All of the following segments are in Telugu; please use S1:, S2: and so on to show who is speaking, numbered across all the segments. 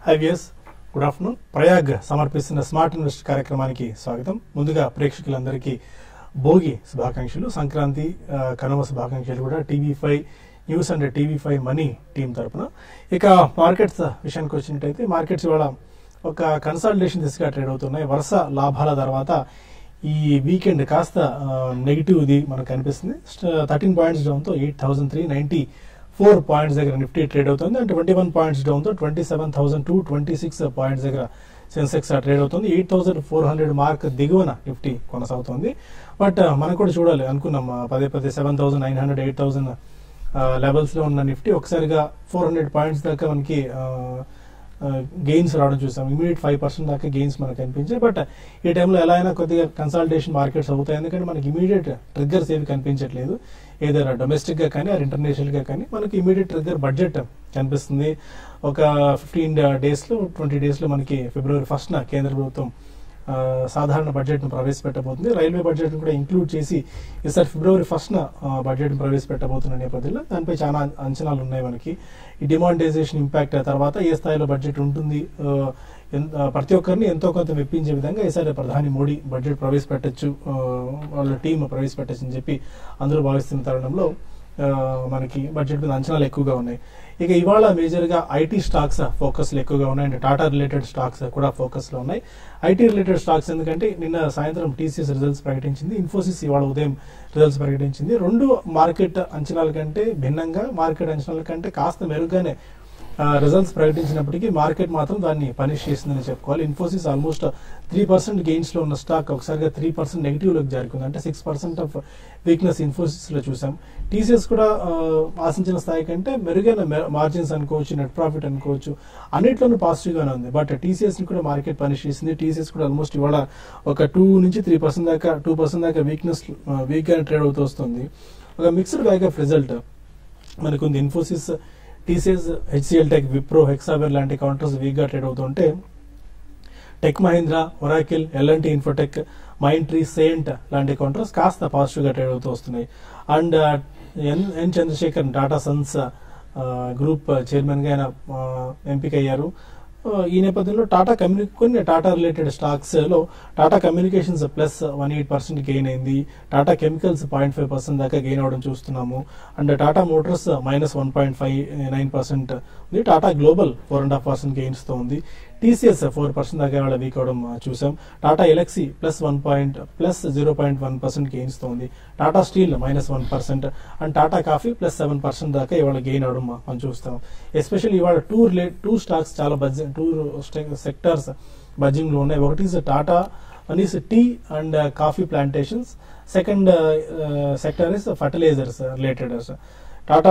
S1: హైవియస్ గుడ్ ఆఫ్టర్నూన్ ప్రయాగ్ సమర్పిస్తున్న స్మార్ట్ ఇన్వెస్ట్ కార్యక్రమానికి స్వాగతం ముందుగా ప్రేక్షకులందరికీ భోగి శుభాకాంక్షలు సంక్రాంతి ఆ, కనుమ శుభాకాంక్షలు కూడా TV five news and TV five money team తరపున ఇక మార్కెట్స్ విషయానికి వచ్చినట్టయితే మార్కెట్స్ ఇవాళ ఒక కన్సల్టేషన్ దిశగా ట్రేడ్ అవుతున్నాయి వరుస లాభాల తర్వాత ఈ వీకెండ్ కాస్త నెగిటివ్ ఇది మనకు కనిపిస్తుంది థర్టీన్ పాయింట్స్ డౌన్తో eight thousand three ninety four points దగ్గర నిఫ్టీ ట్రేడ్ అవుతుంది అండ్ ట్వంటీ వన్ పాయింట్స్ డౌన్తో twenty seven thousand two twenty six points దగ్గర సెన్సెక్స్ ట్రేడ్ అవుతుంది eight thousand four hundred mark దిగువన నిఫ్టీ కొనసాగుతుంది బట్ మనం కూడా చూడాలి అనుకున్నాం ఆ, పదే పదే seven thousand nine hundred eight thousand levels లో ఉన్న నిఫ్టీ ఒకసారిగా ఫోర్ హండ్రెడ్ పాయింట్స్ దాకా మనకి గెయిన్స్ రావడం చూసాం ఇమీడియట్ ఫైవ్ పర్సెంట్ దాకా గెయిన్స్ మనకు కనిపించాయి బట్ ఈ టైంలో ఎలా అయినా కొద్దిగా కన్సల్టేషన్ మార్కెట్స్ అవుతాయి ఎందుకంటే మనకి ఇమీడియట్ ట్రిగ్గర్స్ ఏవి కనిపించట్లేదు ఏదైనా డొమెస్టిక్ గా కానీ ఆర్ ఇంటర్నేషనల్ గా కానీ మనకి ఇమీడియట్ ట్రిగ్గర్ బడ్జెట్ కనిపిస్తుంది ఒక ఫిఫ్టీన్ డేస్ లో ట్వంటీ డేస్ లో మనకి ఫిబ్రవరి ఫస్ట్ న కేంద్ర ప్రభుత్వం ఆ, సాధారణ బడ్జెట్ ను ప్రవేశపెట్టబోతుంది రైల్వే బడ్జెట్ ను కూడా ఇంక్లూడ్ చేసి ఈసారి ఫిబ్రవరి ఫస్ట్ న బడ్జెట్ ను ప్రవేశపెట్టబోతున్న నేపథ్యంలో దానిపై చాలా అం- అంచనాలు ఉన్నాయి మనకి ఈ డిమాండైజేషన్ ఇంపాక్ట్ తర్వాత ఏ స్థాయిలో బడ్జెట్ ఉంటుంది ఆ, ఎన్- ఆ, ప్రతి ఒక్కరిని ఎంతో కొంత మెప్పించే విధంగా ఈసారి ప్రధాని మోడీ బడ్జెట్ ప్రవేశపెట్టచ్చు వాళ్ళ టీం ప్రవేశపెట్టచ్చు అని చెప్పి అందరూ భావిస్తున్న తరుణంలో ఆ, మనకి బడ్జెట్ మీద అంచనాలు ఎక్కువగా ఉన్నాయి ఇక ఇవాళ మేజర్ గా ఐటీ స్టాక్స్ ఫోకస్ లో ఎక్కువగా ఉన్నాయి అండ్ టాటా రిలేటెడ్ స్టాక్స్ కూడా ఫోకస్ లో ఉన్నాయి ఐటీ రిలేటెడ్ స్టాక్స్ ఎందుకంటే నిన్న సాయంత్రం టీసీఎస్ రిజల్ట్స్ ప్రకటించింది ఇన్ఫోసిస్ ఇవాళ ఉదయం రిజల్ట్స్ ప్రకటించింది రెండు మార్కెట్ అంచనాల కంటే భిన్నంగా మార్కెట్ అంచనాల కంటే కాస్త మెరుగ్గానే రిజల్ట్స్ ప్రకటించినప్పటికీ మార్కెట్ మాత్రం దాన్ని పనిష్ చేసిందని చెప్పుకోవాలి Infosys almost three percent gains లో ఉన్న స్టాక్ ఒకసారిగా త్రీ పర్సెంట్ నెగిటివ్ లోకి జారుకుంది అంటే six percent of weakness Infosys లో చూసాం టీసీఎస్ కూడా ఆ, ఆశించిన స్థాయి కంటే మెరుగైన మార్జిన్స్ అనుకోవచ్చు నెట్ ప్రాఫిట్ అనుకోవచ్చు అన్నిట్లోనూ పాజిటివ్ గానే ఉంది బట్ టీసీఎస్ ని కూడా మార్కెట్ పనిష్ చేసింది టీసీఎస్ కూడా ఆల్మోస్ట్ ఇవాళ ఒక టూ నుంచి త్రీ పర్సెంట్ దాకా టూ పర్సెంట్ దాకా వీక్నెస్ వీక్ గానే ట్రేడ్ అవుతూ వస్తుంది ఒక మిక్స్డ్ బ్యాగ్ ఆఫ్ రిజల్ట్ మనకుంది Infosys TCS HCL tech Wipro Hexaware లాంటి కౌంటర్స్ వీక్ గా ట్రేడ్ అవుతుంటే Tech Mahindra Oracle LNT Infotech Mindtree Cyient లాంటి కౌంటర్స్ కాస్త పాజిటివ్ గా ట్రేడ్ అవుతూ వస్తున్నాయి and N N Chandrasekhar Tata Sons group chairman గా ఆయన ఆ, ఎంపిక అయ్యారు ఆ, ఈ నేపథ్యంలో టాటా కమ్యూని కొన్ని టాటా రిలేటెడ్ స్టాక్స్ లో Tata Communications plus one eight percent gain అయింది Tata Chemicals point five percent దాకా గెయిన్ అవడం చూస్తున్నాము and Tata Motors minus one point five nine percent ఉంది Tata Global four and half percent gains తో ఉంది టీసీఎస్ ఫోర్ పర్సెంట్ దాకా ఇవాళ వీక్ అవడం ఆ, చూసాం Tata Elxsi plus one point plus zero point one percent gains తో ఉంది Tata Steel minus one percent and Tata Coffee plus seven percent దాకా ఇవాళ గెయిన్ అవడం మా- మనం చూస్తాం ఎస్పెషల్లీ ఇవాళ టూ రిలేట్ టూ స్టాక్స్ చాలా బడ్జెట్ టూ సెక్టర్స్ బడ్జింగ్ లో ఉన్నాయి ఒకటి is Tata one is tea and coffee plantations second sector is fertilisers related Tata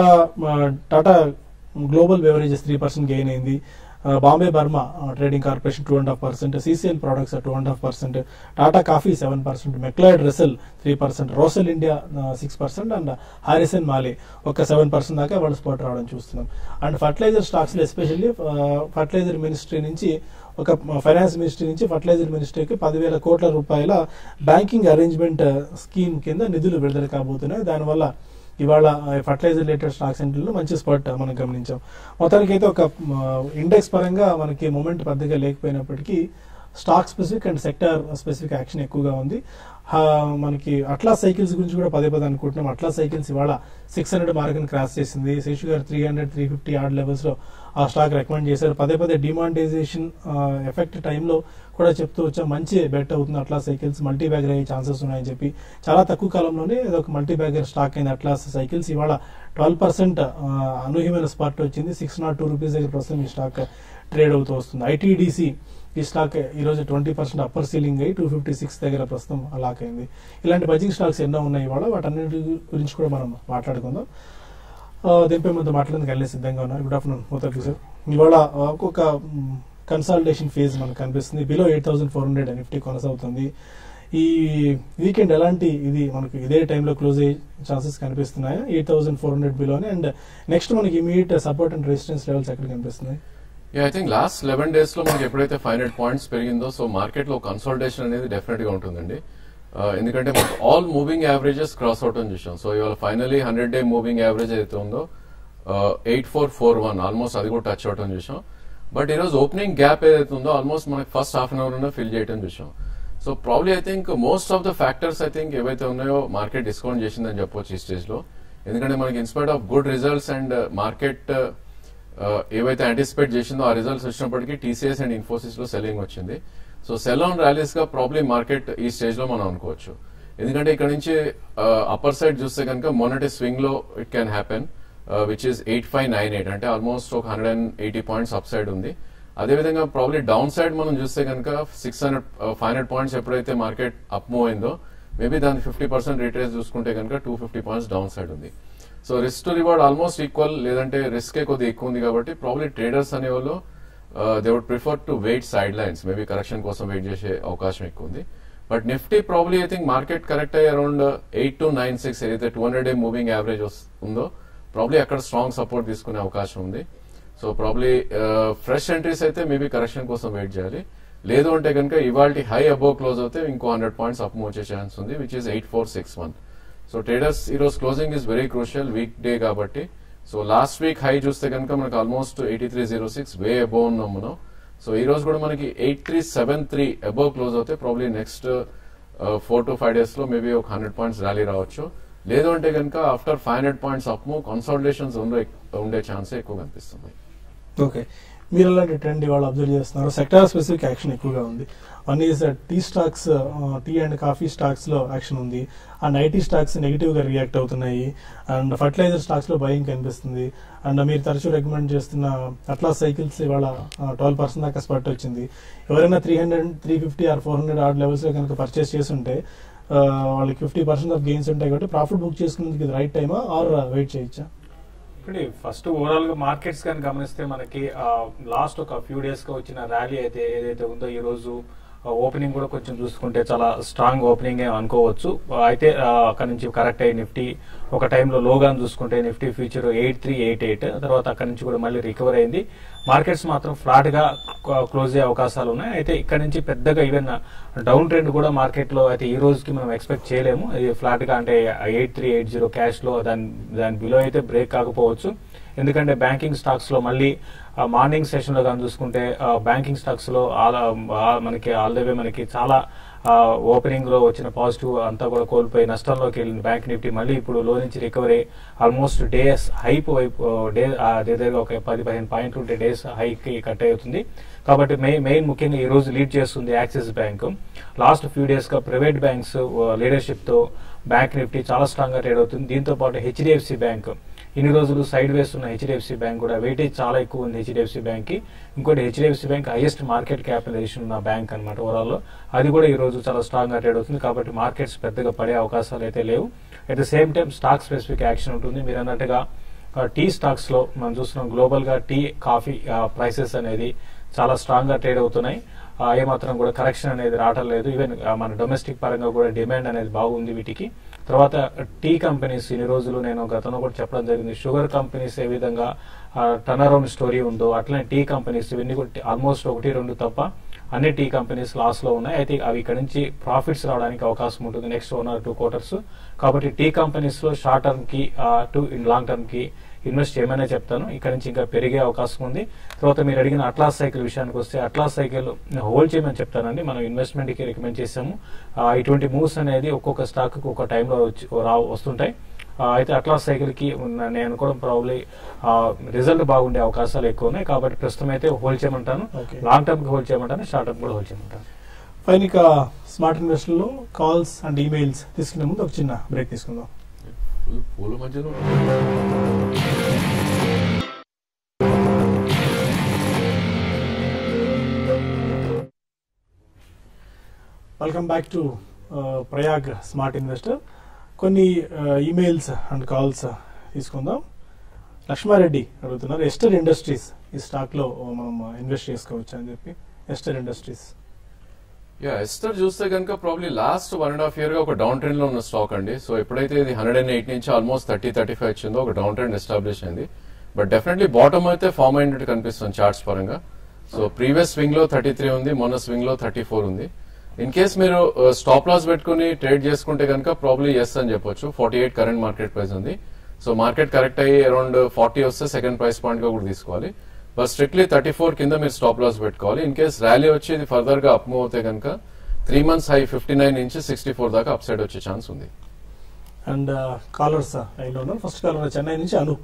S1: Tata Global Beverages three percent gain అయింది Bombay Burma trading corporation two and half percent CCL products two and half percent Tata Coffee seven percent McLeod Russel three percent Rossell India six percent and Harrison మాలే ఒక సెవెన్ పర్సెంట్ దాకా వాళ్ళు స్పాట్ రావడం చూస్తున్నాం అండ్ ఫర్టిలైజర్ స్టాక్స్ లో ఎస్పెషల్లీ ఫర్టిలైజర్ మినిస్ట్రీ నుంచి ఒక ఫైనాన్స్ మినిస్ట్రీ నుంచి ఫర్టిలైజర్ మినిస్ట్రీకి పదివేల కోట్ల రూపాయల బ్యాంకింగ్ అరేంజ్మెంట్ స్కీమ్ కింద నిధులు విడుదల కాబోతున్నాయి దానివల్ల ఇవాళ ఫర్టిలైజర్ రిలేటెడ్ స్టాక్ సెంటర్లో మంచి స్పాట్ మనం గమనించాం మొత్తానికి అయితే ఒక ఇండెక్స్ పరంగా మనకి మూమెంట్ పెద్దగా లేకపోయినప్పటికీ stock specific and sector specific action ఎక్కువగా ఉంది హా, మనకి అట్లా సైకిల్స్ గురించి కూడా పదే పదే అనుకుంటున్నాం అట్లా సైకిల్స్ ఇవాళ సిక్స్ హండ్రెడ్ మార్కెట్ క్రాస్ చేసింది Seshu garu three hundred three fifty odd levels లో ఆ స్టాక్ రికమెండ్ చేశారు పదే పదే డిమాండైజేషన్ ఎఫెక్ట్ టైంలో కూడా చెప్తూ వచ్చా మంచి బెట్ అవుతుంది అట్లా సైకిల్స్ మల్టీ బ్యాగర్ అయ్యే ఛాన్సెస్ ఉన్నాయని చెప్పి చాలా తక్కువ కాలంలోనే ఇది ఒక మల్టీ బ్యాగర్ స్టాక్ అయింది అట్లా సైకిల్స్ ఇవాళ ట్వెల్వ్ పర్సెంట్ అనూహ్యమైన స్పాట్ వచ్చింది సిక్స్ నాట్ టూ రూపీస్ దగ్గర ప్రస్తుతం ఈ స్టాక్ ట్రేడ్ అవుతూ వస్తుంది ఐటీడీసీ ఈ స్టాక్ ఈ రోజు ట్వంటీ పర్సెంట్ అప్పర్ సీలింగ్ అయ్యి టూ ఫిఫ్టీ సిక్స్ దగ్గర ప్రస్తుతం లాక్ అయింది ఇలాంటి బజింగ్ స్టాక్స్ ఎన్నో ఉన్నాయి ఇవాళ వాటన్నిటి గురించి కూడా మనం మాట్లాడుకుందాం ఆ, దీనిపై మనతో మాట్లాడేందుకు వెళ్ళే సిద్ధంగా ఉన్నారు గుడ్ ఆఫ్టర్నూన్ మూతకి సార్ ఇవాళ ఆ, ఒక్కొక్క కన్సాలిడేషన్ ఫేజ్ మనకు కనిపిస్తుంది below eight thousand four hundred Nifty కొనసాగుతుంది ఈ వీకెండ్ ఎలాంటి ఇది మనకు ఇదే టైంలో క్లోజ్ అయ్యే ఛాన్సెస్ కనిపిస్తున్నాయా ఎయిట్ థౌసండ్ ఫోర్ హండ్రెడ్ బిలోనే అండ్ నెక్స్ట్ మనకి immediate support and resistance levels ఎక్కడ కనిపిస్తున్నాయి
S2: I think last eleven days లో మనకి ఎప్పుడైతే ఫైవ్ హండ్రెడ్ పాయింట్స్ పెరిగిందో సో మార్కెట్ లో కన్సల్టేషన్ అనేది డెఫినెట్ గా ఉంటుందండి Uh, ఎందుకంటే మనకు all moving averages cross out అని చూసాం సో ఇవాళ finally hundred day moving average అయితే ఉందో eight four four one almost అది కూడా టచ్ అవుట్ అని చూసాం బట్ ఈ రోజు ఓపెనింగ్ గ్యాప్ ఏదైతే ఉందో ఆల్మోస్ట్ మనకి first half an hour fill చేయడం చూసాం so probably I think most of the factors I think ఏవైతే ఉన్నాయో మార్కెట్ డిస్కౌంట్ చేసిందని చెప్పొచ్చు ఈ స్టేజ్ లో ఎందుకంటే మనకి in spite of good results and market ఏవైతే యాంటిసిపేట్ చేసిందో ఆ రిజల్ట్స్ వచ్చినప్పటికీ టీసీఎస్ అండ్ ఇన్ఫోసిస్ లో సెల్లింగ్ వచ్చింది సో సెల్ ఆన్ ర్యాలీస్ గా ప్రాబ్లమ్ మార్కెట్ ఈ స్టేజ్ లో మనం అనుకోవచ్చు ఎందుకంటే ఇక్కడ నుంచి అప్పర్ సైడ్ చూస్తే కనుక మొన్నటి స్వింగ్ లో it can happen which is eight five nine eight అంటే ఆల్మోస్ట్ ఒక hundred and eighty points up side ఉంది అదేవిధంగా ప్రాబ్లీ డౌన్ సైడ్ మనం చూస్తే కనుక six hundred five hundred points ఎప్పుడైతే మార్కెట్ అప్ మూవ్ అయిందో మేబీ దాని ఫిఫ్టీ పర్సెంట్ రిట్రేస్ చూసుకుంటే కనుక two fifty points down side ఉంది so risk to reward almost equal లేదంటే రిస్కే కొద్దిగా ఎక్కువ ఉంది కాబట్టి ప్రాబ్లీ ట్రేడర్స్ అనే వాళ్ళు they would prefer to wait sidelines maybe correction కోసం వెయిట్ చేసే అవకాశం ఎక్కువ ఉంది but Nifty probably I think market correct అయ్యి around eight to nine six ఏదైతే two hundred day moving average ఉందో ప్రాబ్లీ అక్కడ స్ట్రాంగ్ సపోర్ట్ తీసుకునే అవకాశం ఉంది సో ప్రాబ్లీ ఫ్రెష్ ఎంట్రీస్ అయితే మేబీ కరెక్షన్ కోసం వెయిట్ చేయాలి లేదు అంటే కనుక ఇవాళ హై అబోవ్ క్లోజ్ అవుతే ఇంకో హండ్రెడ్ పాయింట్స్ అప్ వచ్చే ఛాన్స్ ఉంది which is eight four six one so traders ఈ రోజు closing is very crucial week day కాబట్టి సో లాస్ట్ వీక్ హై చూస్తే కనుక మనకు almost eighty three zero six way above ఉన్నాం మనం సో ఈ రోజు కూడా మనకి eight three seven three above close అవుతే probably next four to five days లో మేబీ ఒక హండ్రెడ్ పాయింట్స్ ర్యాలీ రావచ్చు లేదు అంటే కనుక after five hundred points up move consultations ఉండే ఛాన్స్ ఎక్కువ కనిపిస్తుంది
S1: ఓకే మీరు అలాంటి ట్రెండ్ ఇవాళ అబ్జర్వ్ చేస్తున్నారు సెక్టార్ స్పెసిఫిక్ యాక్షన్ ఎక్కువగా ఉంది one is tea stocks tea and coffee stocks లో యాక్షన్ ఉంది అండ్ ఐటీ స్టాక్స్ నెగిటివ్ గా రియాక్ట్ అవుతున్నాయి అండ్ ఫర్టిలైజర్ స్టాక్స్ లో భయం కనిపిస్తుంది అండ్ మీరు తరచూ రికమెండ్ చేస్తున్న అట్లాస్ సైకిల్స్ ఇవాళ ట్వెల్వ్ పర్సెంట్ దాకా స్పర్ట్ వచ్చింది ఎవరైనా three hundred three fifty or four hundred or levels లో కనుక పర్చేస్ చేస్తుంటే ఆ, వాళ్ళకి ఫిఫ్టీ పర్సెంట్ ఆఫ్ గెయిన్స్ ఉంటాయి కాబట్టి ప్రాఫిట్ బుక్ చేసుకునేందుకు ఇది రైట్ టైమా ఆర్ వెయిట్ చేయొచ్చా
S3: ఇప్పుడు ఫస్ట్ ఓవరాల్ గా మార్కెట్స్ కానీ గమనిస్తే మనకి లాస్ట్ ఒక ఫ్యూ డేస్ గా వచ్చిన ర్యాలీ అయితే ఏదైతే ఉందో ఈ రోజు ఓపెనింగ్ కూడా కొంచెం చూసుకుంటే చాలా స్ట్రాంగ్ ఓపెనింగ్ అనుకోవచ్చు ఆ, అయితే ఆ, అక్కడ నుంచి కరెక్ట్ అయ్యి నిఫ్టీ ఒక టైంలో లోగా చూసుకుంటే Nifty future eight three eight eight తర్వాత అక్కడ నుంచి కూడా మళ్ళీ రికవర్ అయింది మార్కెట్స్ మాత్రం ఫ్లాట్ గా క్లోజ్ అయ్యే అవకాశాలు ఉన్నాయి అయితే ఇక్కడ నుంచి పెద్దగా ఈవెన్ డౌన్ ట్రెండ్ కూడా మార్కెట్ లో అయితే ఈ రోజుకి మనం ఎక్స్పెక్ట్ చేయలేము ఇది ఫ్లాట్ గా అంటే eight three eight zero cash లో దాని దాని బిలో అయితే బ్రేక్ కాకపోవచ్చు ఎందుకంటే బ్యాంకింగ్ స్టాక్స్ లో మళ్ళీ మార్నింగ్ సెషన్ లో కానీ చూసుకుంటే బ్యాంకింగ్ స్టాక్స్ లో ఆల్- ఆ, మనకి ఆల్ ద వే మనకి చాలా ఓపెనింగ్ లో వచ్చిన పాజిటివ్ అంతా కూడా కోల్పోయి నష్టంలోకి వెళ్ళింది బ్యాంక్ నిఫ్టీ మళ్ళీ ఇప్పుడు లో నుంచి రికవరీ ఆల్మోస్ట్ డేస్ హైప్ వైపు డే దగ్గర ఒక పది పదిహేను పాయింట్లు ఉంటే డేస్ హైక్ కట్ అవుతుంది కాబట్టి మెయిన్ మెయిన్ ముఖ్యంగా ఈ రోజు లీడ్ చేస్తుంది Axis bank last few days గా ప్రైవేట్ బ్యాంక్స్ లీడర్షిప్ తో బ్యాంక్ నిఫ్టీ చాలా స్ట్రాంగ్ గా ట్రేడ్ అవుతుంది దీంతో పాటు హెచ్డిఎఫ్సి బ్యాంక్ ఇన్ని రోజులు సైడ్ వేస్ ఉన్న హెచ్డిఎఫ్సి బ్యాంక్ కూడా వెయిటేజ్ చాలా ఎక్కువ ఉంది హెచ్డిఎఫ్సి బ్యాంక్ కి ఇంకోటి HDFC bank highest market capitalisation ఉన్న బ్యాంక్ అనమాట ఓవరాల్ లో అది కూడా ఈ రోజు చాలా స్ట్రాంగ్ గా ట్రేడ్ అవుతుంది కాబట్టి మార్కెట్స్ పెద్దగా పడే అవకాశాలు అయితే లేవు at the same time stock specific action ఉంటుంది మీరు అన్నట్టుగా టీ స్టాక్స్ లో మనం చూస్తున్నాం గ్లోబల్ గా టీ కాఫీ ప్రైసెస్ అనేది చాలా స్ట్రాంగ్ గా ట్రేడ్ అవుతున్నాయి ఆ, ఏమాత్రం కూడా కరెక్షన్ అనేది రావటం లేదు ఈవెన్ మన డొమెస్టిక్ పరంగా కూడా డిమాండ్ అనేది బాగుంది వీటికి తర్వాత టీ కంపెనీస్ ఇన్ని రోజులు నేను గతంలో కూడా చెప్పడం జరిగింది షుగర్ కంపెనీస్ ఏ విధంగా టర్న్ అరౌండ్ స్టోరీ ఉందో అట్లనే టీ కంపెనీస్ ఇవన్నీ కూడా ఆల్మోస్ట్ ఒకటి రెండు తప్ప అన్ని టీ కంపెనీస్ లాస్ లో ఉన్నాయి అయితే అవి ఇక్కడ నుంచి ప్రాఫిట్స్ రావడానికి అవకాశం ఉంటుంది next one or two quarters కాబట్టి టీ కంపెనీస్ లో షార్ట్ టర్మ్ కి టు ఇన్ లాంగ్ టర్మ్ కి ఇన్వెస్ట్ చేయమనే చెప్తాను ఇక్కడ నుంచి ఇంకా పెరిగే అవకాశం ఉంది తర్వాత మీరు అడిగిన అట్లాస్ సైకిల్ విషయానికి వస్తే అట్లాస్ సైకిల్ హోల్డ్ చేయమని చెప్తానండి మనం ఇన్వెస్ట్మెంట్ కి రికమెండ్ చేసాము ఆ, ఇటువంటి మూవ్స్ అనేది ఒక్కొక్క స్టాక్ కు ఒక టైంలో వచ్చి రా వస్తుంటాయి ఆ, అయితే అట్లాస్ సైకిల్ కి ఉన్న- నేను అనుకోవడం ప్రాబ్లీ రిజల్ట్ బాగుండే అవకాశాలు ఎక్కువ ఉన్నాయి కాబట్టి ప్రస్తుతం అయితే హోల్డ్ చేయమంటాను
S1: Okay.
S3: లాంగ్ టర్మ్ కి హోల్డ్ చేయమంటాను షార్ట్ టర్మ్ కూడా హోల్డ్ చేయమంటాను
S1: ఫైన్ ఇక స్మార్ట్ ఇన్వెస్టర్లో కాల్స్ అండ్ ఈమెయిల్స్ తీసుకునే ముందు ఒక చిన్న బ్రేక్ తీసుకుందాం
S2: పూల మధ్యలో
S1: welcome back to Prayag smart investor కొన్ని ఈమెయిల్స్ అండ్ కాల్స్ తీసుకుందాం లక్ష్మారెడ్డి అడుగుతున్నారు ఎస్టర్ ఇండస్ట్రీస్ ఈ స్టాక్ లో మనం ఇన్వెస్ట్ చేసుకోవచ్చు అని చెప్పి ఎస్టర్ ఇండస్ట్రీస్
S2: యా ఎస్టర్ చూస్తే కనుక probably last one and half year గా ఒక డౌన్ ట్రెండ్ లో ఉన్న స్టాక్ అండి సో ఎప్పుడైతే ఇది హండ్రెడ్ అండ్ ఎయిట్ నుంచి ఆల్మోస్ట్ థర్టీ థర్టీ ఫైవ్ వచ్చిందో ఒక డౌన్ ట్రెండ్ ఎస్టాబ్లిష్ అయింది బట్ డెఫినెట్లీ బాటమ్ అయితే ఫార్మ్ అయినట్టు కనిపిస్తుంది చార్ట్స్ పరంగా సో ప్రీవియస్ స్వింగ్ లో థర్టీ త్రీ ఉంది మొన్న స్వింగ్ లో థర్టీ ఫోర్ ఉంది ఇన్ కేస్ మీరు స్టాప్ లాస్ పెట్టుకుని ట్రేడ్ చేసుకుంటే కనుక ప్రాబ్లీ ఎస్ అని చెప్పొచ్చు forty eight current market price ఉంది సో మార్కెట్ కరెక్ట్ అయ్యి అరౌండ్ ఫార్టీ వస్తే సెకండ్ ప్రైస్ పాయింట్ గా కూడా తీసుకోవాలి బట్ స్ట్రిక్ట్లీ థర్టీ ఫోర్ కింద మీరు స్టాప్ లాస్ పెట్టుకోవాలి ఇన్ కేస్ ర్యాలీ వచ్చి ఇది ఫర్దర్ గా అప్ మూవ్ అవుతే కనుక three months high fifty nine నుంచి సిక్స్టీ ఫోర్ దాకా అప్ సైడ్ వచ్చే ఛాన్స్ ఉంది
S1: అండ్ కాలర్స్ లైన్లో ఉన్నారు ఫస్ట్ కాలర్ చెన్నై నుంచి అను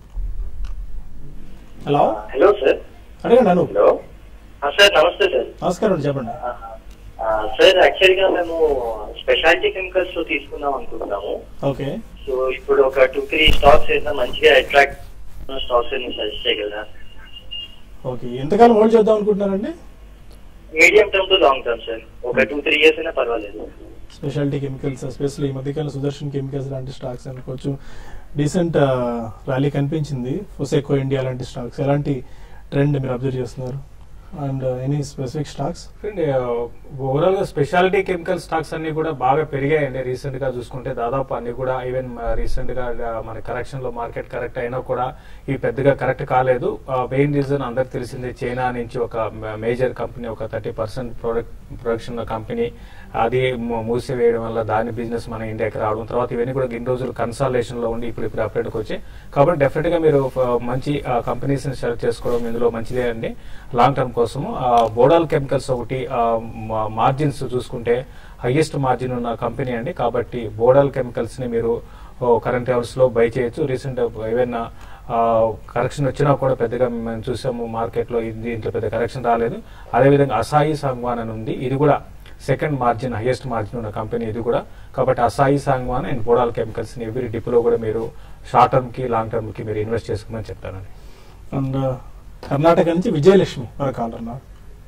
S1: హలో
S4: హలో సార్
S1: అడగండి అను
S4: హలో ఆ, సార్ నమస్తే సార్
S1: నమస్కారం అండి చెప్పండి
S4: ఆ, ఆ, సార్ యాక్చువల్ గా మేము స్పెషాలిటీ కెమికల్స్ లో తీసుకుందాం అనుకుంటున్నాము
S1: ఓకే
S4: సో ఇప్పుడు ఒక టూ త్రీ స్టాక్స్ ఏదైనా మంచిగా అట్రాక్ట్ స్టాక్స్ ఏదైనా సజెస్ట్ చేయగలరా
S1: ఓకే ఎంతకాలం హోల్డ్ చేద్దాం అనుకుంటున్నారండి
S4: medium term to long term sir ఒక టూ త్రీ ఇయర్స్ అయినా పర్వాలేదు
S1: స్పెషాలిటీ కెమికల్స్ ఎస్పెషల్లీ ఈ మధ్యకాలం సుదర్శన్ కెమికల్స్ లాంటి స్టాక్స్ అనుకోవచ్చు డీసెంట్ ర్యాలీ కనిపించింది ఫొసెకో ఇండియా లాంటి స్టాక్స్ ఎలాంటి ట్రెండ్ మీరు అబ్జర్వ్ చేస్తున్నారు and any specific stocks
S3: overall గా స్పెషాలిటీ కెమికల్ స్టాక్స్ అన్ని కూడా బాగా పెరిగాయండి రీసెంట్ గా చూసుకుంటే దాదాపు అన్ని కూడా ఈవెన్ రీసెంట్ గా ఆ, మన కరెక్షన్ లో మార్కెట్ కరెక్ట్ అయినా కూడా ఈ పెద్దగా కరెక్ట్ కాలేదు మెయిన్ రీజన్ అందరికి తెలిసిందే చైనా నుంచి ఒక మేజర్ కంపెనీ ఒక thirty percent product production company అది మూ- మూసివేయడం వల్ల దాని బిజినెస్ మన ఇండియాకి రావడం తర్వాత ఇవన్నీ కూడా ఇన్ని రోజులు కన్సాలేషన్ లో ఉండి ఇప్పుడు ఇప్పుడు అప్డేట్కి వచ్చాయి కాబట్టి డెఫినెట్ గా మీరు ఆ, మంచి కంపెనీస్ ని సెలెక్ట్ చేసుకోవడం ఇందులో మంచిదే అండి లాంగ్ టర్మ్ కోసము ఆ, బోడాల్ కెమికల్స్ ఒకటి మార్జిన్స్ చూసుకుంటే హైయెస్ట్ మార్జిన్ ఉన్న కంపెనీ అండి కాబట్టి బోడాల్ కెమికల్స్ ని మీరు కరెంట్ లెవెల్స్ లో బై చేయొచ్చు రీసెంట్ ఏవైనా కరెక్షన్ వచ్చినా కూడా పెద్దగా మేము చూసాము మార్కెట్ లో ఇది దీంట్లో పెద్ద కరెక్షన్ రాలేదు అదేవిధంగా అసాయి సాంగ్వాన్ అని ఉంది ఇది కూడా సెకండ్ మార్జిన్ హైయెస్ట్ మార్జిన్ ఉన్న కంపెనీ ఇది కూడా కాబట్టి అసాయి సాంగ్వాన్ అండ్ బోడాల్ కెమికల్స్ ని ఎవ్రీ డిపోలో కూడా మీరు షార్ట్ టర్మ్ కి లాంగ్ టర్మ్ కి మీరు ఇన్వెస్ట్ చేసుకోమని చెప్తానండి
S1: అండ్ కర్ణాటక నుంచి విజయలక్ష్మి మన కాలర్ ఉన్నారు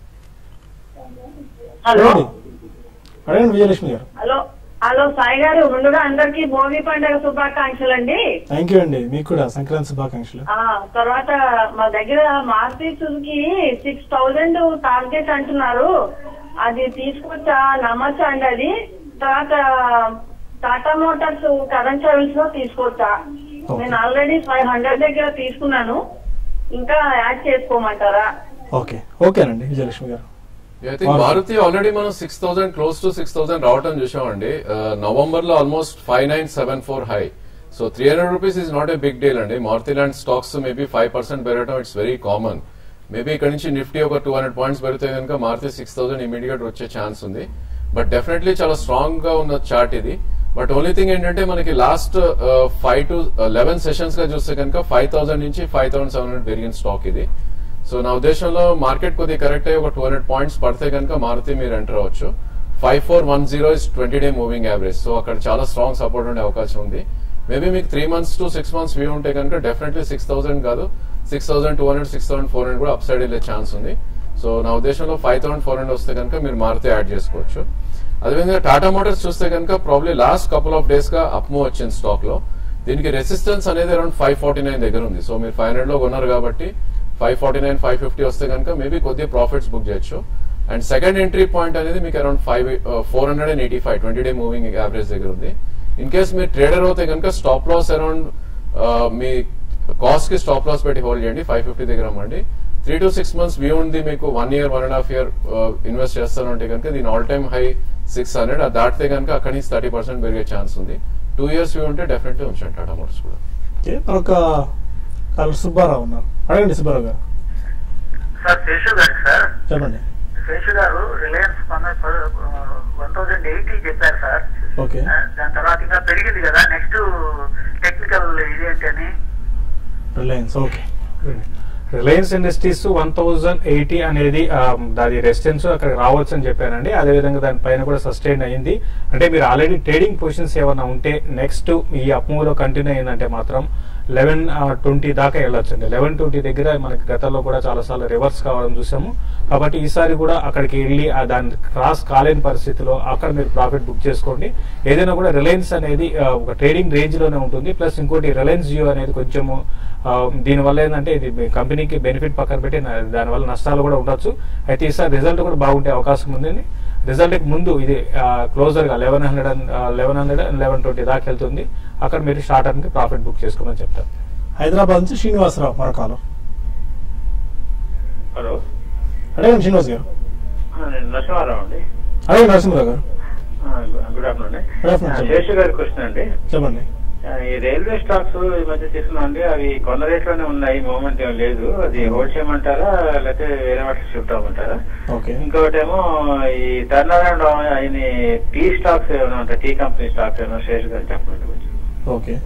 S5: హలో
S1: అడగండి అడగండి విజయలక్ష్మి గారు
S5: హలో హలో సాయి గారు ముందుగా అందరికి భోగి పండుగ శుభాకాంక్షలు అండి
S1: థ్యాంక్ యూ అండి మీకు కూడా సంక్రాంతి శుభాకాంక్షలు
S5: ఆ తర్వాత మా దగ్గర Maruti Suzuki six thousand target అంటున్నారు అది తీసుకొచ్చా నమ్మచ్చా అండి అది తర్వాత టాటా మోటార్స్ కరెంట్ సర్వీస్ లో తీసుకొచ్చా
S1: Okay.
S5: నేను ఆల్రెడీ ఫైవ్ హండ్రెడ్ దగ్గర తీసుకున్నాను ఇంకా యాడ్ చేసుకోమంటారా
S1: ఓకే ఓకేనండి Vijayalakshmi garu
S2: I think Maruti already మనం six thousand close to six thousand రావటం చూసామండి నవంబర్ లో almost five nine seven four high so three hundred rupees is not a big deal అండి మారుతి లాంటి స్టాక్స్ మేబీ ఫైవ్ పర్సెంట్ పెరగడం ఇట్స్ వెరీ కామన్ మేబీ ఇక్కడ నుంచి నిఫ్టీ ఒక టూ హండ్రెడ్ పాయింట్స్ పెరిగితే కనుక మారుతి సిక్స్ థౌసండ్ ఇమీడియట్ వచ్చే ఛాన్స్ ఉంది బట్ డెఫినెట్లీ చాలా స్ట్రాంగ్ గా ఉన్న చార్ట్ ఇది బట్ ఓన్లీ థింగ్ ఏంటంటే మనకి last five to eleven sessions గా చూస్తే కనుక ఫైవ్ థౌసండ్ నుంచి ఫైవ్ థౌసండ్ సెవెన్ హండ్రెడ్ పెరిగిన స్టాక్ ఇది సో నా ఉద్దేశంలో మార్కెట్ కొద్దిగా కరెక్ట్ అయ్యి ఒక టూ హండ్రెడ్ పాయింట్స్ పడితే కనుక మారుతి మీరు ఎంటర్ అవ్వచ్చు five four one zero is twenty day moving average so అక్కడ చాలా స్ట్రాంగ్ సపోర్ట్ ఉండే అవకాశం ఉంది మేబీ మీకు three months to six months view ఉంటే కనుక డెఫినెట్లీ సిక్స్ థౌసండ్ కాదు six thousand two hundred six thousand four hundred కూడా అప్ సైడ్ వెళ్ళే ఛాన్స్ ఉంది సో నా ఉద్దేశంలో ఫైవ్ థౌసండ్ ఫోర్ హండ్రెడ్ వస్తే కనుక మీరు మారుతి యాడ్ చేసుకోవచ్చు అదేవిధంగా టాటా మోటార్స్ చూస్తే కనుక probably last couple of days గా అప్ మూవ్ వచ్చింది స్టాక్ లో దీనికి రెసిస్టెన్స్ అనేది అరౌండ్ ఫైవ్ ఫార్టీ నైన్ దగ్గర ఉంది సో మీరు ఫైవ్ హండ్రెడ్ లో కొన్నారు కాబట్టి five forty nine five fifty వస్తే కనుక మేబీ కొద్దిగా ప్రాఫిట్స్ బుక్ చేయొచ్చు అండ్ సెకండ్ ఎంట్రీ పాయింట్ అనేది మీకు around five four hundred and eighty five twenty day moving average దగ్గర ఉంది ఇన్ కేస్ మీరు ట్రేడర్ అవుతే కనుక స్టాప్ లాస్ అరౌండ్ మీ కాస్ట్ కి స్టాప్ లాస్ పెట్టి హోల్డ్ చేయండి ఫైవ్ ఫిఫ్టీ దగ్గర అమ్మండి three to six months view ఉంది మీకు one year one and half year invest చేస్తానంటే కనుక దీని all time high six hundred అది దాటితే కనుక అక్కడి నుంచి థర్టీ పర్సెంట్ పెరిగే ఛాన్స్ ఉంది టూ ఇయర్స్ వ్యూ ఉంటే డెఫినెట్లీ ఉంచండి టాటా మోటార్స్ కూడా
S1: ఓకే మరొక కాలర్ సుబ్బారావు ఉన్నారు అడగండి సుబ్బారావు గారు
S6: సార్ శేషు గారు సార్
S1: చెప్పండి
S6: Seshu garu Reliance one thousand eighty చెప్పారు సార్
S1: ఓకే
S6: ఆ, దాని తర్వాత ఇంకా పెరిగింది కదా నెక్స్ట్ టెక్నికల్ ఇదేంటి అని
S1: Reliance okay
S3: Reliance industries one thousand eighty అనేది ఆ, దాని రెసిడెన్స్ అక్కడ రావచ్చు అని చెప్పానండి అదేవిధంగా దాని పైన కూడా సస్టైన్ అయింది అంటే మీరు ఆల్రెడీ ట్రేడింగ్ పొజిషన్స్ ఏమైనా ఉంటే నెక్స్ట్ ఈ అప్మూవ్ లో కంటిన్యూ అయిందంటే మాత్రం లెవెన్ ట్వంటీ దాకా వెళ్ళొచ్చండి లెవెన్ ట్వంటీ దగ్గర మనకి గతంలో కూడా చాలా సార్లు రివర్స్ కావడం చూసాము కాబట్టి ఈసారి కూడా అక్కడికి వెళ్ళి ఆ దాన్ని క్రాస్ కాలేని పరిస్థితిలో అక్కడ మీరు ప్రాఫిట్ బుక్ చేసుకోండి ఏదైనా కూడా రిలయన్స్ అనేది ఆ, ఒక ట్రేడింగ్ రేంజ్ లోనే ఉంటుంది ప్లస్ ఇంకోటి రిలయన్స్ జియో అనేది కొంచెము ఆ, దీనివల్ల ఏంటంటే ఇది మీ కంపెనీకి బెనిఫిట్ పక్కన పెట్టి నా- దానివల్ల నష్టాలు కూడా ఉండొచ్చు అయితే ఈసారి రిజల్ట్ కూడా బాగుండే అవకాశం ఉందండి రిజల్ట్ కి ముందు ఇది క్లోజర్ గా eleven hundred eleven hundred eleven twenty దాకా వెళ్తుంది అక్కడ మీరు షార్ట్ టర్మ్ కి ప్రాఫిట్ బుక్ చేసుకోమని చెప్తారు
S1: హైదరాబాద్ నుంచి శ్రీనివాసరావు మరో కాలర్
S7: హలో
S1: అడగండి శ్రీనివాస్ గారు
S7: నేను నరసింహారావు అండి
S1: అడగండి Narasimharao garu
S7: good afternoon
S1: Good afternoon, sir.
S7: Seshu గారి క్వశ్చన్ అండి
S1: చెప్పండి
S7: ఈ రైల్వే స్టాక్స్ ఈ మధ్య తీసుకున్నాండి అవి కొన్న రేట్లోనే ఉన్నాయి మూమెంట్ ఏం లేదు అది హోల్డ్ చేయమంటారా లేకపోతే వేరే వాటికి షిఫ్ట్ అవ్వమంటారా
S1: ఓకే
S7: ఇంకొకటేమో ఈ టర్న్ అరౌండ్ అయిన టీ స్టాక్స్ ఏమైనా ఉంటాయి టీ కంపెనీ స్టాక్స్ ఏమైనా షేర్స్ కానీ చెప్పండి కొంచెం
S1: ఓకే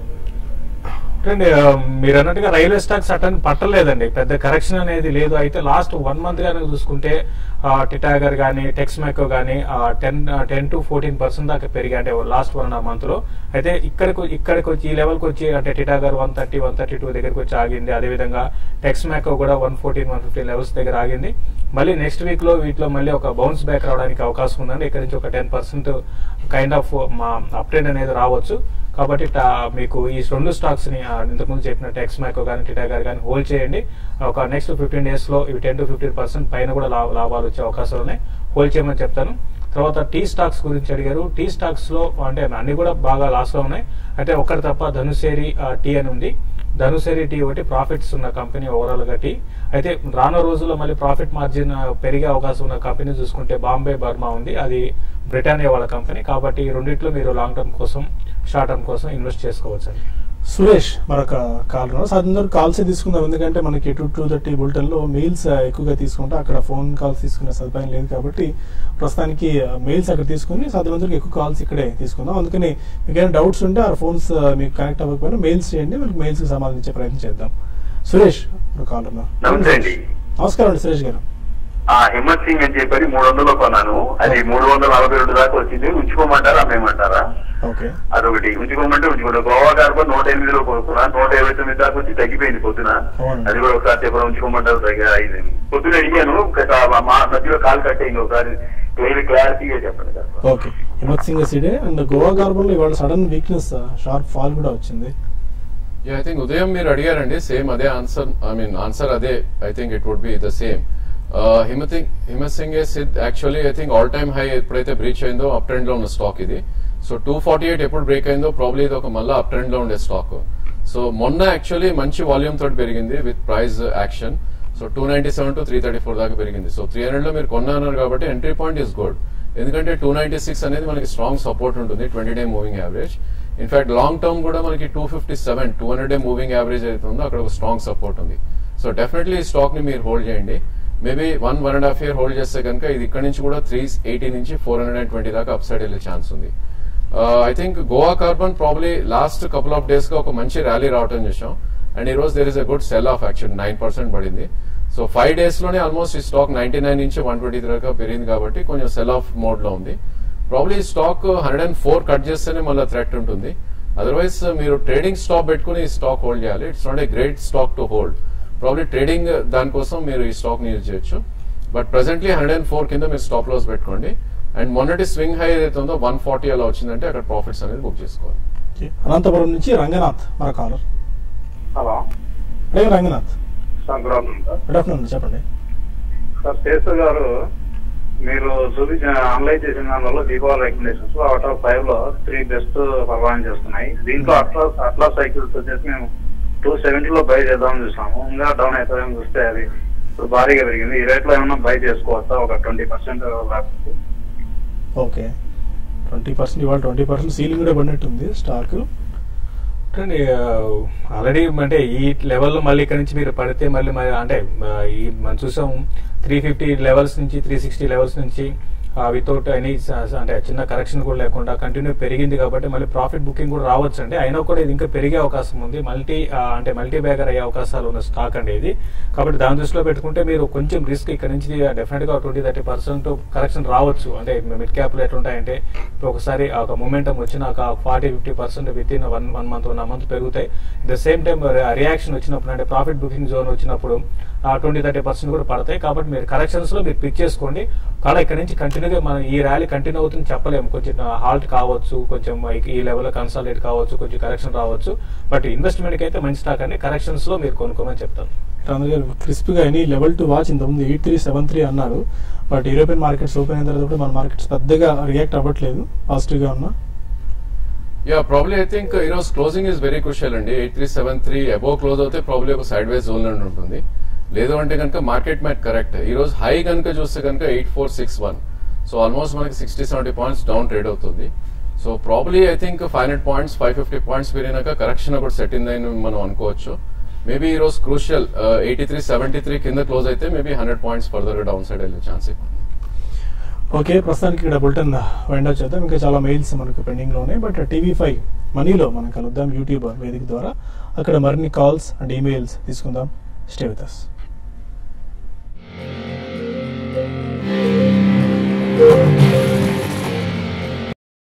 S3: చూడండి ఆ, మీరు అన్నట్టుగా రైల్వే స్టాక్స్ అటెండ్ పట్టలేదండి పెద్ద కరెక్షన్ అనేది లేదు అయితే లాస్ట్ వన్ మంత్ కనుక చూసుకుంటే ఆ, టిటాగర్ కానీ టెక్స్మెకో కానీ ten ten to fourteen percent దాకా పెరిగాయి అంటే last one and half month లో అయితే ఇక్కడికి ఇక్కడికి వచ్చి ఈ లెవెల్కి వచ్చి అంటే Titagarh one thirty one thirty two దగ్గరికి వచ్చి ఆగింది అదేవిధంగా టెక్స్మెకో కూడా one fourteen one fifteen levels దగ్గర ఆగింది మళ్ళీ నెక్స్ట్ వీక్ లో వీటిలో మళ్ళీ ఒక బౌన్స్ బ్యాక్ రావడానికి అవకాశం ఉందండి ఇక్కడ నుంచి ఒక టెన్ పర్సెంట్ కైండ్ ఆఫ్ మా అప్ ట్రెండ్ అనేది రావచ్చు కాబట్టి టా- మీకు ఈ రెండు స్టాక్స్ ని ఆ, ఇంతకుముందు చెప్పిన టెక్స్ మైకో కానీ టిటాగర్ కానీ హోల్డ్ చేయండి ఒక నెక్స్ట్ ఫిఫ్టీన్ డేస్ లో ఇవి టెన్ టు ఫిఫ్టీన్ పర్సెంట్ పైన కూడా లా- లాభాలు వచ్చే అవకాశాలు ఉన్నాయి హోల్డ్ చేయమని చెప్తాను తర్వాత టీ స్టాక్స్ గురించి అడిగారు టీ స్టాక్స్ లో అంటే అన్ని కూడా బాగా లాస్ లో ఉన్నాయి అంటే ఒక్కటి తప్ప ధనుసేరి ఆ, టీ అని ఉంది ధనుసేరి టీ ఒకటి ప్రాఫిట్స్ ఉన్న కంపెనీ ఓవరాల్ గా టీ అయితే రానున్న రోజుల్లో మళ్ళీ ప్రాఫిట్ మార్జిన్ ఆ, పెరిగే అవకాశం ఉన్న కంపెనీ చూసుకుంటే బాంబే బర్మా ఉంది అది బ్రిటానియా వాళ్ళ కంపెనీ కాబట్టి ఈ రెండిట్లో మీరు లాంగ్ టర్మ్ కోసం షార్ట్ టర్మ్ కోసం ఇన్వెస్ట్ చేసుకోవచ్చు అండి
S1: సురేష్ మరొక కాల్ ఉన్నారు సార్ అందరూ కాల్సే తీసుకుందాం ఎందుకంటే మనకి టూ టూ థర్టీ బులెటిన్లో మెయిల్స్ ఎక్కువగా తీసుకుంటే అక్కడ ఫోన్ కాల్స్ తీసుకునే సదుపాయం లేదు కాబట్టి ప్రస్తుతానికి మెయిల్స్ అక్కడ తీసుకుని సాధ్యమంతరికి ఎక్కువ కాల్స్ ఇక్కడే తీసుకుందాం అందుకని మీకు ఏమైనా డౌట్స్ ఉంటే ఆ ఫోన్స్ మీకు కనెక్ట్ అవ్వకపోయినా మెయిల్స్ చేయండి మనకి మెయిల్స్ కి సంబంధించే ప్రయత్నం చేద్దాం సురేష్ ఒక కాల్ ఉన్నారు
S8: నమస్తే అండి
S1: నమస్కారం అండి సురేష్ గారు
S8: ఆ హిమ్మత్ సింగ్ అని చెప్పని మూడు వందలు కొన్నాను అది మూడు వందల నలభై రెండు దాకా వచ్చింది ఉంచుకోమంటారా అమ్మేయమంటారా
S1: ఓకే
S8: అదొకటి ఉంచుకోమంటే ఉంచుకోండి గోవా కార్బన్ నూట ఎనిమిదిలో కొనుక్కున్నా నూట ఇరవై తొమ్మిది దాకా వచ్చి తగ్గిపోయింది పొద్దున
S1: అవును.
S8: అది కూడా ఒకసారి చెప్పడం ఉంచుకోమంటారు తగ్గా అయింది పొద్దున అడిగాను ఒక మా మధ్యలో కాల్ కట్టేయండి ఒకసారి క్లియర్ క్లారిటీగా చెప్పండి sir
S1: okay Himatsingka Seide and Goa Carbon లో ఇవాళ సడన్ వీక్నెస్ షార్ప్ ఫాల్ కూడా వచ్చింది
S2: ఐ థింక్ ఉదయం మీరు అడిగారండి సేమ్ అదే ఆన్సర్ ఐ మీన్ ఆన్సర్ అదే I think it would be the same Himatsingka Himatsingka Seide actually I think all time high ఎప్పుడైతే బ్రీచ్ అయిందో అప్ ట్రెండ్ లో ఉన్న స్టాక్ ఇది సో టూ ఫార్టీ ఎయిట్ ఎప్పుడు బ్రేక్ అయిందో ప్రాబ్లీ ఇది ఒక మళ్ళీ అప్ ట్రెండ్ లో ఉండే స్టాక్ సో మొన్న యాక్చువల్లీ మంచి వాల్యూమ్ తోటి పెరిగింది with price action so two ninety seven to three thirty four దాకా పెరిగింది సో త్రీ హండ్రెడ్ లో మీరు కొన్నారు కాబట్టి ఎంట్రీ పాయింట్ ఇస్ గుడ్ ఎందుకంటే టూ నైన్టీ సిక్స్ అనేది మనకి స్ట్రాంగ్ సపోర్ట్ ఉంటుంది twenty day moving average in fact long term కూడా మనకి two fifty seven two hundred day moving average అయితే ఉందో అక్కడ ఒక స్ట్రాంగ్ సపోర్ట్ ఉంది సో డెఫినెట్లీ ఈ స్టాక్ ని మీరు హోల్డ్ చేయండి maybe one one and half year hold చేస్తే కనుక ఇది ఇక్కడ నుంచి కూడా త్రీ ఎయిటీ నుంచి ఫోర్ హండ్రెడ్ అండ్ ట్వంటీ దాకా అప్ సైడ్ వెళ్ళే ఛాన్స్ ఉంది I think Goa Carbon probably last couple of days గా ఒక మంచి ర్యాలీ రావటం చూసాం అండ్ ఈ రోజు there is a good sell off actual nine percent పడింది సో ఫైవ్ డేస్ లోనే ఆల్మోస్ట్ ఈ స్టాక్ నైన్టీ నైన్ నుంచి వన్ ట్వంటీ దాకా పెరిగింది కాబట్టి కొంచెం సెల్ ఆఫ్ మోడ్ లో ఉంది ప్రాబ్లీ ఈ stock hundred and four cut చేస్తేనే మళ్ళీ థ్రెట్ ఉంటుంది అదర్వైజ్ మీరు ట్రేడింగ్ స్టాక్ పెట్టుకుని ఈ స్టాక్ హోల్డ్ చేయాలి it's not a great stock to hold probably trading దానికోసం మీరు ఈ స్టాక్ ని యూజ్ చేయొచ్చు but presently hundred and four కింద మీరు స్టాప్ లాస్ పెట్టుకోండి అండ్ మొన్నటి స్వింగ్ హై ఏదైతే ఉందో వన్ ఫార్టీ అలా వచ్చిందంటే అక్కడ ప్రాఫిట్స్ అనేది బుక్ చేసుకోవాలి
S1: Okay. అనంతపురం నుంచి రంగనాథ్ మన కాలర్
S6: హలో
S1: అదే Ranganath
S6: sir good afternoon sir
S1: good afternoon చెప్పండి
S6: సార్ శేషు గారు మీరు చూపించిన అనలైజ్ చేసిన దానివల్ల Deepavali recommendations out of five లో త్రీ బెస్ట్ పర్ఫార్మెన్స్ చేస్తున్నాయి దీంట్లో అట్లా అట్లా సైకిల్స్ వచ్చేసి మేము టూ సెవెంటీలో బై చేద్దామని చూసాము ఇంకా డౌన్ అవుతుందని చూస్తే అది ఇప్పుడు భారీగా పెరిగింది ఈ రేట్లో ఏమన్నా బై చేసుకోవచ్చా ఒక ట్వంటీ పర్సెంట్ లేకపోతే
S1: ఓకే ట్వంటీ పర్సెంట్ ఇవాళ ట్వంటీ పర్సెంట్ సీలింగ్ కూడా పడినట్టుంది స్టాక్
S3: చూడండి ఆల్రెడీ అంటే ఈ లెవెల్లో మళ్ళీ ఇక్కడ నుంచి మీరు పడితే మళ్ళీ మరి అంటే ఆ, ఈ మనం చూసాం త్రీ ఫిఫ్టీ లెవెల్స్ నుంచి త్రీ సిక్స్టీ లెవెల్స్ నుంచి వితౌట్ ఎనీ అంటే చిన్న కరెక్షన్ కూడా లేకుండా కంటిన్యూ పెరిగింది కాబట్టి మళ్ళీ ప్రాఫిట్ బుకింగ్ కూడా రావచ్చు అండి అయినా కూడా ఇది ఇంకా పెరిగే అవకాశం ఉంది మల్టీ అంటే మల్టీ బ్యాగర్ అయ్యే అవకాశాలు ఉన్న స్టాక్ అండి ఇది కాబట్టి దాని దృష్టిలో పెట్టుకుంటే మీరు కొంచెం రిస్క్ ఇక్కడ నుంచి డెఫినెట్ గా ట్వంటీ థర్టీ పర్సెంట్ కరెక్షన్ రావచ్చు అంటే మిడ్ క్యాప్ లో ఎట్లుంటాయంటే ఇప్పుడు ఒకసారి ఒక మొమెంటం వచ్చినాక forty fifty percent within one one month one month పెరుగుతాయి ద సేమ్ టైం రియాక్షన్ వచ్చినప్పుడు అంటే ప్రాఫిట్ బుకింగ్ జోన్ వచ్చినప్పుడు ట్వంటీ థర్టీ పర్సెంట్ కూడా పడతాయి కాబట్టి మీరు కరెక్షన్స్ లో మీరు పిక్ చేసుకోండి కానీ ఇక్కడ నుంచి కంటిన్యూగా మనం ఈ ర్యాలీ కంటిన్యూ అవుతుంది చెప్పలేము కొంచెం హాల్ట్ కావచ్చు కొంచెం ఈ లెవెల్లో కన్సాలిడేట్ కావచ్చు కొంచెం కరెక్షన్ రావచ్చు బట్ ఇన్వెస్ట్మెంట్ కి అయితే మంచి స్టాక్ అండి కరెక్షన్స్ లో మీరు కొనుక్కోమని చెప్తాను
S1: రాంద్ర గారు క్రిస్పీగా ఎనీ లెవెల్ టు వాచ్ ఇంతకుముందు ఎయిట్ త్రీ సెవెన్ త్రీ అన్నారు బట్ యూరోపియన్ మార్కెట్స్ ఓపెన్ అయిన తర్వాత కూడా మన మార్కెట్స్ పెద్దగా రియాక్ట్ అవ్వట్లేదు పాజిటివ్ గా ఉన్నా
S2: యా ప్రాబ్లీ ఐ థింక్ ఈ రోజు క్లోజింగ్ ఇస్ వెరీ క్రూషియల్ అండి eight three seven three above close అవుతే ప్రాబ్లీ ఒక సైడ్ వైజ్ జోన్ లో ఉంటుంది లేదు అంటే కనుక మార్కెట్ మ్యాట్ కరెక్ట్ ఈ రోజు హై కనుక చూస్తే కనుక eight four six one so almost మనకి sixty seventy points down trade అవుతుంది so probably I think five hundred points five fifty points పెరిగినాక కరెక్షన్ ఒకటి సెట్ అయిందని మనం అనుకోవచ్చు మేబీ ఈ రోజు crucial eighty three seventy three కింద క్లోజ్ అయితే maybe hundred points further downside వెళ్ళే ఛాన్స్ ఎక్కువ
S1: ఓకే ప్రస్తుతానికి ఇక్కడ బులెటిన్ వైండ్ అప్ చేద్దాం ఇంకా చాలా మెయిల్స్ మనకు పెండింగ్ లో ఉన్నాయి బట్ టీవీ ఫైవ్ మనీలో మనం కలుద్దాం యూట్యూబ్ వేదిక ద్వారా అక్కడ మరిన్ని కాల్స్ అండ్ ఈమెయిల్స్ తీసుకుందాం stay with us
S9: thank you